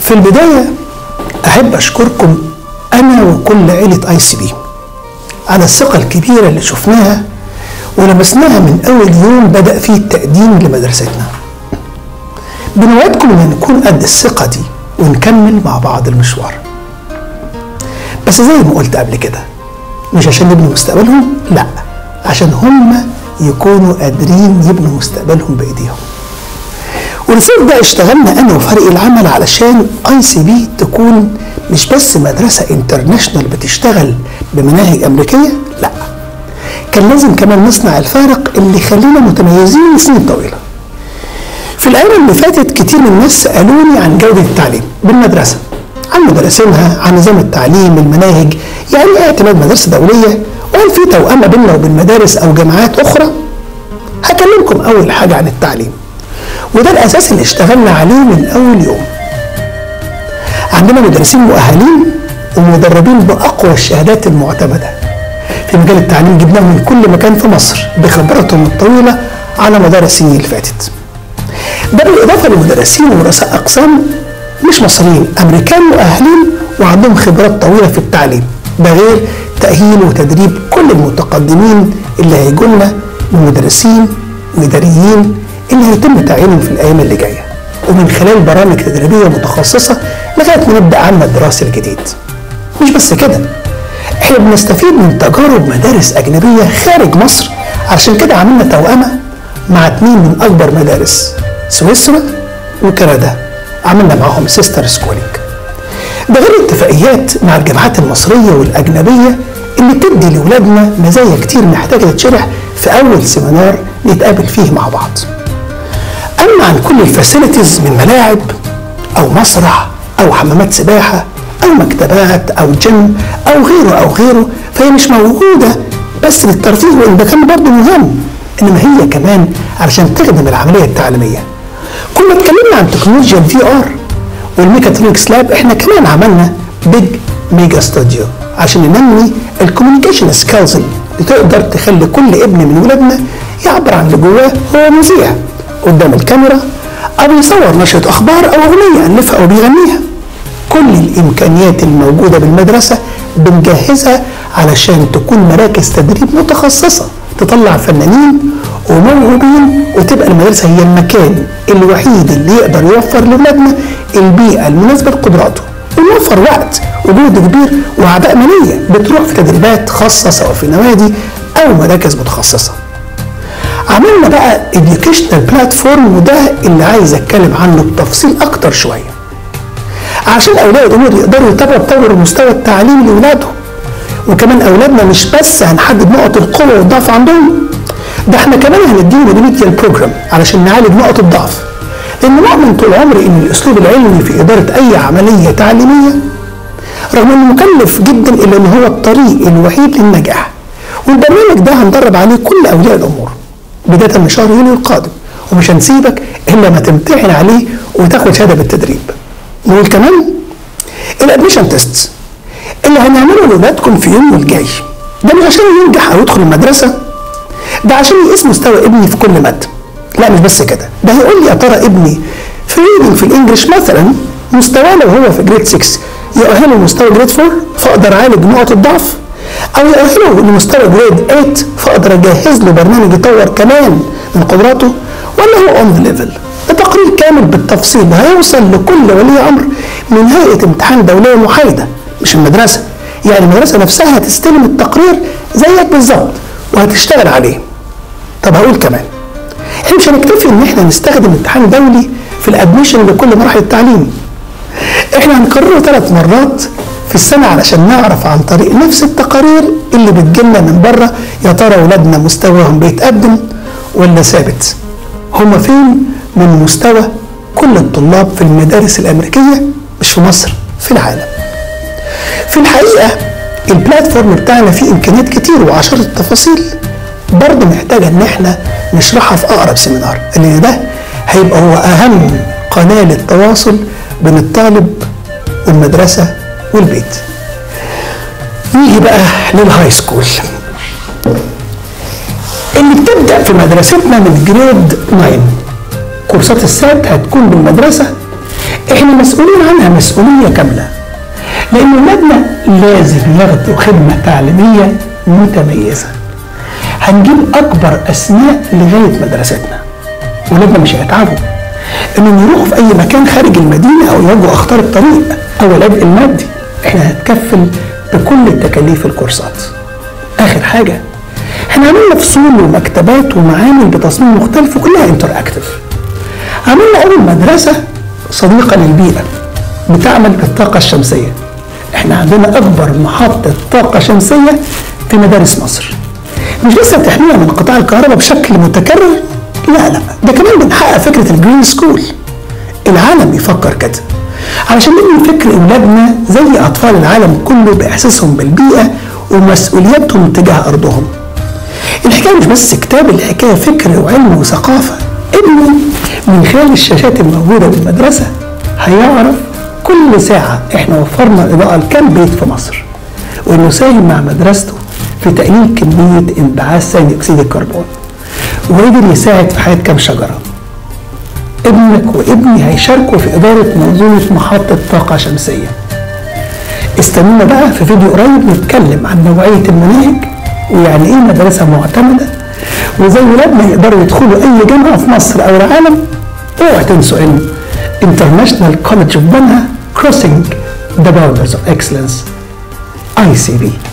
في البداية أحب أشكركم أنا وكل عيلة أي سي بي على الثقة الكبيرة اللي شفناها ولمسناها من أول يوم بدأ فيه التقديم لمدرستنا بنوعدكم إن نكون قد الثقة دي ونكمل مع بعض المشوار بس زي ما قلت قبل كده مش عشان نبني مستقبلهم لا عشان هم يكونوا قادرين يبنوا مستقبلهم بايديهم والصيف ده اشتغلنا انا وفريق العمل علشان اي سي بي تكون مش بس مدرسه انترناشونال بتشتغل بمناهج امريكيه لا كان لازم كمان نصنع الفارق اللي يخلينا متميزين لسنين طويله في الايام اللي فاتت كتير من الناس سالوني عن جوده التعليم بالمدرسه عن مدرسينها عن نظام التعليم المناهج يعني ايه اعتماد مدرسه دوليه وهل في توأمة بيننا وبين مدارس او جامعات اخرى هكلمكم اول حاجه عن التعليم وده الاساس اللي اشتغلنا عليه من اول يوم عندنا مدرسين مؤهلين ومدربين باقوى الشهادات المعتمده في مجال التعليم جبناهم من كل مكان في مصر بخبرتهم الطويله على مدار السنين اللي فاتت ده بالاضافه لمدرسين ورؤساء اقسام مش مصريين امريكان مؤهلين وعندهم خبرات طويله في التعليم ده غير تاهيل وتدريب كل المتقدمين اللي هيجوا لنا من مدرسين واداريين اللي هيتم تعيينهم في الايام اللي جايه ومن خلال برامج تدريبيه متخصصه لغايه ما نبدا عنا الدراسي الجديد مش بس كده احنا بنستفيد من تجارب مدارس اجنبيه خارج مصر عشان كده عملنا توأمه مع اتنين من اكبر مدارس سويسرا وكندا عملنا معاهم سيستر سكولينج ده غير اتفاقيات مع الجامعات المصريه والاجنبيه اللي بتدي لاولادنا مزايا كتير محتاجه تتشرح في اول سيمينار نتقابل فيه مع بعض. اما عن كل الفاسيلتيز من ملاعب او مسرح او حمامات سباحه او مكتبات او جيم او غيره او غيره فهي مش موجوده بس للترفيه وان ده كان برضه مهم انما هي كمان علشان تخدم العمليه التعليميه. كنا اتكلمنا عن تكنولوجيا الفي ار والميكاترونكس لاب احنا كمان عملنا بيج ميجا ستوديو عشان ننمي الكوميونيكيشن سكيلز اللي تقدر تخلي كل ابن من ولادنا يعبر عن اللي جواه هو مذيع قدام الكاميرا او يصور نشرة اخبار او اغنية الفها او بيغنيها كل الامكانيات الموجودة بالمدرسة بنجهزها علشان تكون مراكز تدريب متخصصة تطلع فنانين وموهوبين وتبقى المدرسة هي المكان الوحيد اللي يقدر يوفر لأولادنا البيئة المناسبة لقدراته ونوفر وقت وجهد كبير وأعباء مالية بتروح في تدريبات خاصة سواء في نوادي أو مراكز متخصصة. عملنا بقى educational بلاتفورم وده اللي عايز اتكلم عنه بتفصيل اكتر شويه. عشان اولياء الامور يقدروا يتابعوا تطور المستوى التعليمي لاولادهم. وكمان اولادنا مش بس هنحدد نقط القوه والضعف عندهم ده احنا كمان هنديهم ريميديال بروجرام علشان نعالج نقط الضعف. لان مؤمن طول عمري ان الاسلوب العلمي في اداره اي عمليه تعليميه رغم انه مكلف جدا الا ان هو الطريق الوحيد للنجاح. والبرنامج ده هندرب عليه كل اولياء الامور. بدايه من شهر يونيو القادم ومش هنسيبك الا ما تمتحن عليه وتاخد شهاده بالتدريب. نقول كمان الادميشن تيست اللي هنعمله لاولادكم في يوم الجاي ده مش عشان ينجح او يدخل المدرسه ده عشان يقيس مستوى ابني في كل ماده. لا مش بس كده ده هيقول لي يا ترى ابني في ريدنج في الانجليش مثلا مستواه لو هو في جريد 6 يؤهله لمستوى جريد 4 فاقدر اعالج نقط الضعف او يؤهله لمستوى جريد 8 فاقدر اجهز له برنامج يطور كمان من قدراته ولا هو اون ليفل ده تقرير كامل بالتفصيل هيوصل لكل ولي امر من هيئه امتحان دوليه محايده مش المدرسه يعني المدرسه نفسها هتستلم التقرير زيك بالظبط وهتشتغل عليه طب هقول كمان احنا مش هنكتفي ان احنا نستخدم امتحان دولي في الادميشن لكل مراحل التعليم احنا هنكرره ثلاث مرات في السنة علشان نعرف عن طريق نفس التقارير اللي بتجيلنا من بره يا ترى ولادنا مستواهم بيتقدم ولا ثابت هما فين من مستوى كل الطلاب في المدارس الأمريكية مش في مصر في العالم في الحقيقة البلاتفورم بتاعنا فيه إمكانيات كتير وعشرة تفاصيل برضه محتاجة إن إحنا نشرحها في أقرب سيمينار لأن ده هيبقى هو أهم قناة للتواصل بين الطالب والمدرسة والبيت نيجي بقى للهاي سكول اللي بتبدأ في مدرستنا من جريد 9 كورسات السات هتكون بالمدرسة احنا مسؤولين عنها مسؤوليه كامله لان ولادنا لازم ياخدوا خدمه تعليميه متميزه هنجيب اكبر اسماء لغايه مدرستنا ولادنا مش هيتعبوا انهم يروحوا في اي مكان خارج المدينه او يواجهوا اخطار الطريق او العبء المادي احنا هنتكفل بكل التكاليف الكورسات اخر حاجه احنا عملنا فصول ومكتبات ومعامل بتصميم مختلف وكلها انتر اكتف عملنا اول مدرسه صديقه للبيئه بتعمل بالطاقه الشمسيه احنا عندنا اكبر محطه طاقه شمسيه في مدارس مصر مش بس بتحميها من قطاع الكهرباء بشكل متكرر لا لا ده كمان بنحقق فكره الجرين سكول العالم بيفكر كده علشان نبني فكر اولادنا زي اطفال العالم كله باحساسهم بالبيئه ومسؤوليتهم تجاه ارضهم الحكايه مش بس كتاب الحكايه فكر وعلم وثقافه ابنه من خلال الشاشات الموجوده بالمدرسه هيعرف كل ساعه احنا وفرنا اضاءه لكام بيت في مصر وانه ساهم مع مدرسته في تقليل كميه انبعاث ثاني اكسيد الكربون وقدر يساعد في حياه كام شجره ابنك وابني هيشاركوا في إدارة منظومة محطة طاقة شمسية استنونا بقى في فيديو قريب نتكلم عن نوعية المناهج ويعني ايه مدرسة معتمدة وازاي ولادنا يقدروا يدخلوا اي جامعة في مصر او العالم اوعوا تنسوا ان International College of Banha Crossing the Borders of Excellence ICB